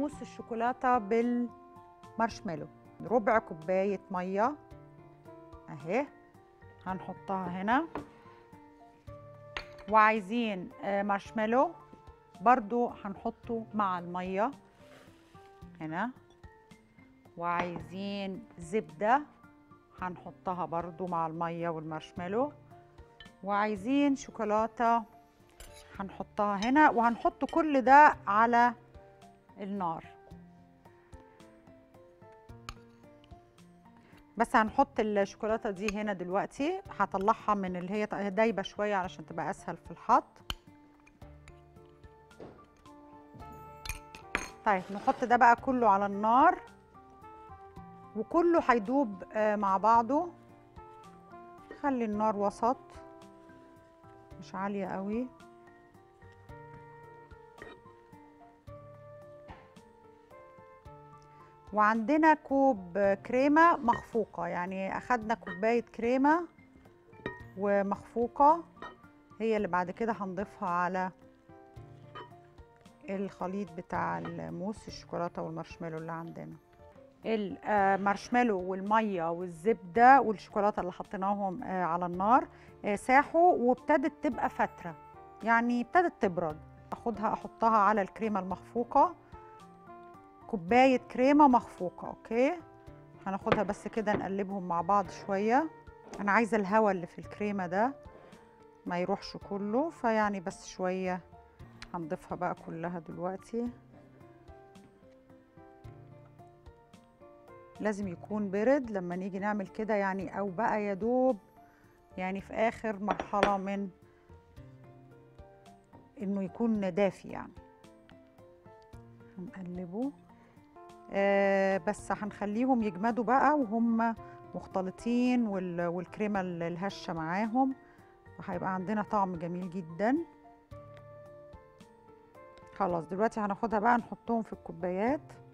موس الشوكولاته بالمارشميلو ربع كوبايه ميه اهي هنحطها هنا وعايزين آه، مارشميلو برضو هنحطه مع الميه هنا وعايزين زبده هنحطها برضو مع الميه والمارشميلو وعايزين شوكولاته هنحطها هنا وهنحط كل ده على النار بس هنحط الشوكولاته دي هنا دلوقتي هطلعها من اللي هي دايبه شويه علشان تبقى اسهل في الحط طيب نحط ده بقى كله على النار وكله هيدوب آه، مع بعضه خلي النار وسط مش عاليه قوي وعندنا كوب كريمه مخفوقه يعني اخدنا كوبايه كريمه ومخفوقه هي اللي بعد كده هنضيفها على الخليط بتاع الموس الشوكولاته والمارشميلو اللي عندنا المارشميلو والميه والزبده والشوكولاته اللي حطيناهم آه، على النار آه، ساحوا وابتدت تبقى فتره يعني ابتدت تبرد اخدها احطها على الكريمه المخفوقه كوبايه كريمه مخفوقه اوكي هناخدها بس كده نقلبهم مع بعض شويه انا عايزه الهواء اللي في الكريمه ده ما يروحش كله فيعني بس شويه هنضيفها بقى كلها دلوقتي لازم يكون برد لما نيجي نعمل كده يعني او بقى يا دوب يعني في اخر مرحله من انه يكون دافي يعني هنقلبه آه بس هنخليهم يجمدوا بقى وهم مختلطين وال- والكريمه ال- الهشه معاهم وهيبقى عندنا طعم جميل جدا خلاص دلوقتي هناخدها بقى نحطهم في الكوبايات